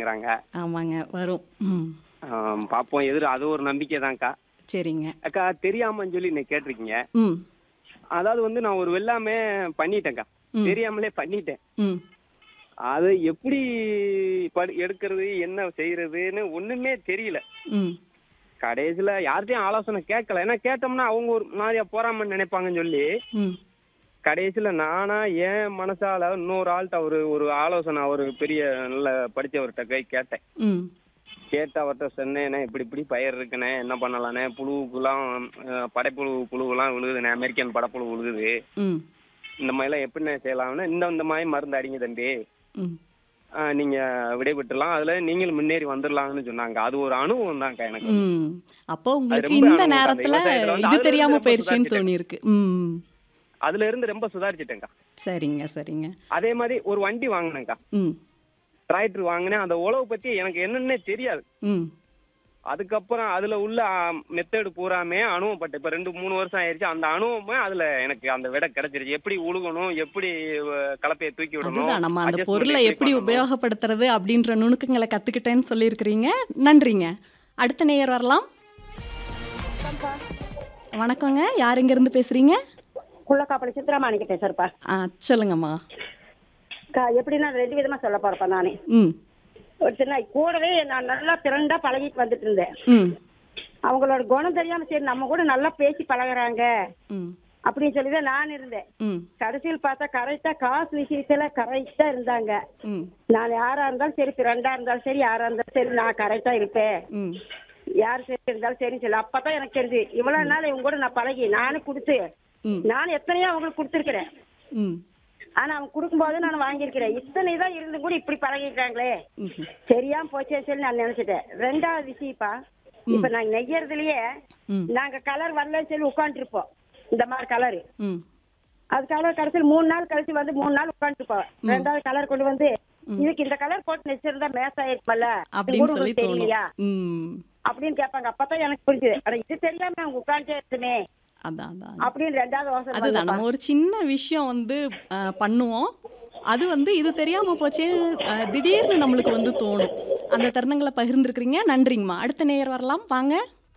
கேக்குறாங்க ஆமாங்க வரும் ம் ஆம், பாப்போம் எதிர அது ஒரு நம்பிக்கை தான்க்கா சரிங்க அக்கா தெரியாமன்னு சொல்லி நீ கேட்டிருக்கீங்க ம் அதாவது வந்து நான் ஒரு வெள்ளாமே பண்ணிட்டேன்க்கா ம். தெரியாமலே பண்ணிட்டேன் ம் அது எப்படி படி எடுக்கிறது என்ன செய்யறதுன்னு ஒண்ணுமே தெரியல ம் கடைசியில யார்கிட்டயும் ஆலோசனை கேட்கல ஏன்னா கேட்டோம்னா அவங்க ஒரு மாதிரியா போறாமன்னு நினைப்பாங்கன்னு சொல்லி ம் கடைசியில நானா ஏன் மனசால இன்னொரு ஆள்கிட்ட ஒரு ஒரு ஆலோசனை ஒரு பெரிய நல்ல படிச்சவர்கிட்ட போய் கேட்டேன் ம் கேட்டு அவர்கிட்ட சொன்னேனே இப்படி இப்படி பயிர் இருக்குண்ணே என்ன பண்ணலாண்ணே புழுவுக்குலாம் அஹ், படைப்புழு புழுவெல்லாம் விழுகுதுண்ணே அமெரிக்கன் படப்புழு விழுகுது ம் இந்த மாதிரிலாம் எப்படிண்ணே செய்யலாம்னு இந்த இந்த மாதிரி மருந்து அடிங்க தம்பி ம் அஹ், நீங்க விடைபெற்றுலாம் அதுல நீங்களும் முன்னேறி வந்துடலாம்னு சொன்னாங்க அது ஒரு அனுபவம் தான்க்கா எனக்கு ம் அப்போ உங்களுக்கு ரொம்ப இந்த அனுபவம் நேரத்துல அந்த விவசாயத்துல வந்து இது அதுல தெரியாம இருந்து போயிருச்சுன்னு ரொம்ப தோணியிருக்கு ம் அதுல இருந்து ரொம்ப சுதாரிச்சிட்டேங்க்கா சரிங்க சரிங்க அதே மாதிரி ஒரு வண்டி வாங்கினேங்க்கா ம் டிராக்டர் வாங்கினேன் அந்த உழவு பத்தி எனக்கு என்னன்னே தெரியாது ம் அதுக்கப்புறம் அதுல உள்ள மெத்தடு பூராமே அனுபவப்பட்டேன் இப்ப ரெண்டு மூணு வருஷம் ஆயிருச்சு அந்த அனுபவமே அதுல எனக்கு அந்த விடை கிடைச்சிருச்சு எப்படி உழுகணும் எப்படி அஹ், கலப்பையை தூக்கி விடணும் அதுதான் நம்ம அந்த adjustment பொருளை எப்படி பண்ணணும். உபயோகப்படுத்துறது அப்படின்ற நுணுக்கங்களை கத்துக்கிட்டேன்னு சொல்லியிருக்கிறீங்க நன்றிங்க அடுத்த நேயர் வரலாம் வணக்கங்க யார் இருந்து பேசுறீங்க குள்ளக்காப்பளி சித்ராமாணிக்க பேசுறப்பா ஆ சொல்லுங்கம்மா கா எப்படின்னா ரெண்டு விதமா சொல்ல போறப்பா நானே ம் ஒரு சின்ன கூடவே நான் நல்லா திறண்டா பழகிட்டு வந்துட்டு இருந்தேன் ம் அவங்களோட குணம் தெரியாம சரி நம்ம கூட நல்லா பேசி பழகுறாங்க ம் அப்படின்னு சொல்லி தான் நான் இருந்தேன் ம் கடைசியில் பார்த்தா கரெக்டா காசு விஷயத்துல கரெக்டா இருந்தாங்க ம் நான் யாரா இருந்தாலும் சரி ஃப்ரெண்டா இருந்தாலும் சரி யாரா இருந்தாலும் சரி நான் கரெக்டா இருப்பேன் ம் யார் சரி இருந்தாலும் சரின்னு சொல்லி அப்பதான் எனக்கு தெரிஞ்சு இவ்வளவு நாள் இவங்க கூட நான் பழகி நானும் கொடுத்து ம். நான் எத்தனையோ அவங்களுக்கு கொடுத்துருக்கிறேன் ம் ஆனா அவங்க கொடுக்கும்போது நான் வாங்கியிருக்கிறேன் இத்தனை தான் இருந்து கூட இப்படி பழகிட்டாங்களே ம் தெரியாம போச்சே சொல்லி நான் நினைச்சிட்டேன் ரெண்டாவது விஷயப்பா இப்ப நாங்க நெய்யறதுலயே ம். நாங்க கலர் வரலன்னு சொல்லி உட்காந்துருப்போம் இந்த மாதிரி கலர் ம் அது கலர் கடைசியில் மூணு நாள் கழிச்சு வந்து மூணு நாள் உட்காந்துருப்போம் ரெண்டாவது கலர் கொண்டு வந்து இதுக்கு இந்த கலர் போட்டு நெச்சிருந்தா மேச ஆயிருப்பல்ல அப்படின்னு சொல்லி தோணும் தெரியலையா ம் அப்படின்னு கேட்பாங்க அப்பதான் எனக்கு புரிஞ்சுது ஆனா இது தெரியாம அவங்க உட்காந்துட்டே இருக்குமே அதான் அதான் அப்படின்னு ரெண்டாவது யோசனை அதுதான் வந்தப்பா. நம்ம ஒரு சின்ன விஷயம் வந்து அஹ், பண்ணுவோம் அது வந்து இது தெரியாம போச்சே அஹ், திடீர்னு நம்மளுக்கு வந்து தோணும் அந்த தருணங்களை பகிர்ந்துருக்கிறீங்க நன்றிங்கம்மா அடுத்த நேயர் வரலாம் வாங்க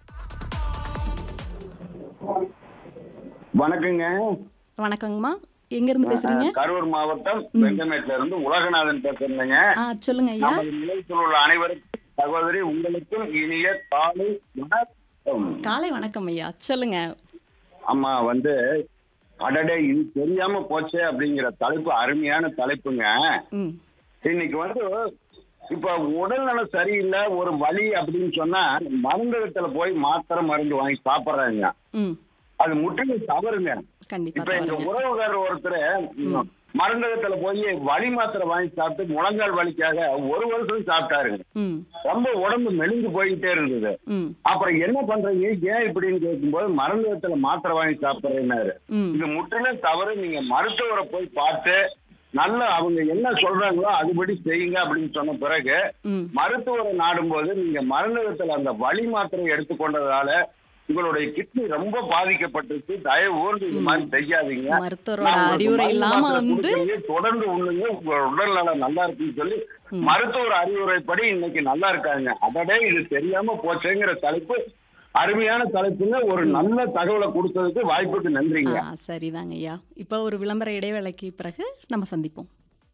வணக்கங்க வணக்கங்கம்மா எங்க இருந்து பேசுறீங்க கரூர் மாவட்டம் வெங்கமேட்ல இருந்து உலகநாதன் பேசுறேங்க ஆ சொல்லுங்க ஐயா நமது நிலையத்தில் உள்ள அனைவருக்கும் சகோதரி உங்களுக்கும் இனிய காலை வணக்கம் காலை வணக்கம் ஐயா சொல்லுங்க அம்மா வந்து அடடே இது தெரியாம போச்சே அப்படிங்கிற தலைப்பு அருமையான தலைப்புங்க ம் இன்னைக்கு வந்து இப்ப உடல்நலம் சரியில்லை ஒரு வலி அப்படின்னு சொன்னா மருந்தகத்துல போய் மாத்திரை மருந்து வாங்கி சாப்பிடுறாங்க ம் அது முற்றிலும் தவறுங்க கண்டிப்பா இப்ப எங்க தவறுங்க உறவுகாரர் ஒருத்தர் மருந்தகத்துல போய் வலி மாத்திரை வாங்கி சாப்பிட்டு முழங்கால் வலிக்காக ஒரு வருஷம் சாப்பிட்டாருங்க ம் ரொம்ப உடம்பு மெலிஞ்சு போயிட்டே இருந்தது ம் அப்புறம் என்ன பண்றீங்க ஏன் இப்படின்னு கேட்கும்போது மருந்தகத்துல மாத்திரை வாங்கி சாப்பிடுறேன்னாரு ம் இது முற்றிலும் தவறு நீங்க மருத்துவரை போய் பார்த்து நல்ல அவங்க என்ன சொல்றாங்களோ அதுபடி செய்யுங்க அப்படின்னு சொன்ன பிறகு ம் மருத்துவரை நாடும்போது நீங்க மருந்தகத்துல அந்த வலி மாத்திரை எடுத்துக்கொண்டதால உங்களுடைய கிட்னி ரொம்ப பாதிக்கப்பட்டிருக்கு தயவு ஊர்ந்து இது மாதிரி செய்யாதீங்க மருத்துவரோட நான் உங்களுக்கு அறிவுரை மருந்து இல்லாம மாத்திரை வந்து கொடுக்குறீங்க, தொடர்ந்து உண்ணுங்க உங்க உடல் நலம் நல்லா இருக்குன்னு சொல்லி மருத்துவர் அறிவுரைப்படி இன்னைக்கு நல்லா இருக்காங்க அதடே இது தெரியாம போச்சேங்கிற தலைப்பு அருமையான தலைப்புங்க ஒரு நல்ல தகவலை கொடுத்ததுக்கு வாய்ப்புக்கு நன்றிங்க ஆ சரிதாங்க ஐயா இப்போ ஒரு விளம்பர இடைவேளைக்கு பிறகு நம்ம சந்திப்போம்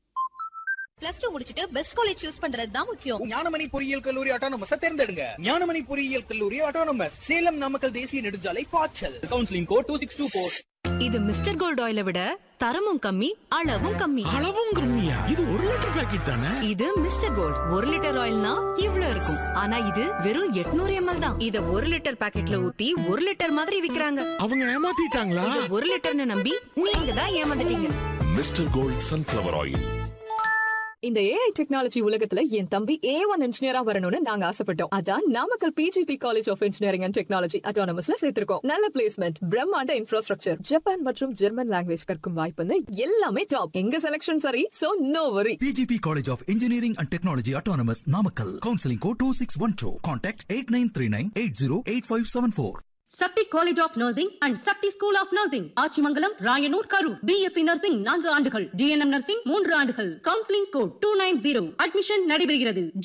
பிளஸ் டூ முடிச்சிட்டு பெஸ்ட் காலேஜ் சூஸ் பண்றது தான் முக்கியம் ஞானமணி பொறியியல் கல்லூரி ஆட்டோனமஸ் தேர்ந்தெடுங்க ஞானமணி பொறியியல் கல்லூரி ஆட்டோனமஸ் சேலம் நாமக்கல் தேசிய நெடுஞ்சாலை பாய்ச்சல் counselling code two six two four இது மிஸ்டர் கோல்ட் ஆயிலை விட தரமும் கம்மி அளவும் கம்மி அளவும் கம்மியா இது ஒரு லிட்டர் பாக்கெட் தானே இது மிஸ்டர் கோல்ட் ஒரு லிட்டர் ஆயில்னா இவ்ளோ இருக்கும் ஆனா இது வெறும் 800 எம்எல் தான் இத ஒரு லிட்டர் பாக்கெட்ல ஊத்தி ஒரு லிட்டர் மாதிரி விக்கிறாங்க அவங்க ஏமாத்திட்டாங்களா இத ஒரு லிட்டர்னு நம்பி நீங்க தான் ஏமாந்துட்டீங்க மிஸ்டர் கோல்ட் சன்ஃபிளவர் ஆயில் இந்த ஏஐ டெக்னாலஜி உலகத்துல என் தம்பி ஏ ஒன் இன்ஜினியரா வரணும்னு நாங்க ஆசைப்பட்டோம் அதான் Namakkal PGP college of engineering and technology அட்டானமஸ்ல சேர்த்திருக்கோம் நல்ல பிளேஸ்மெண்ட் பிரம்மாண்ட இன்ஃப்ராஸ்ட்ரக்சர் ஜப்பான் மற்றும் ஜெர்மன் லாங்குவேஜ் கற்கும் வாய்ப்புன்னு எல்லாமே டாப் எங்க செலக்ஷன் சரி so no worry PGP College of Engineering and Technology Autonomous Namakkal. Counseling code 2612. Contact 8939 808574. Sakthi college of nursing and Sakthi school of nursing Achimangalam Rayanur Karur BSc nursing நான்கு ஆண்டுகள் ஜிஎன்எம் நர்சிங் மூன்று ஆண்டுகள் counselling code two nine zero admission நடைபெறுகிறது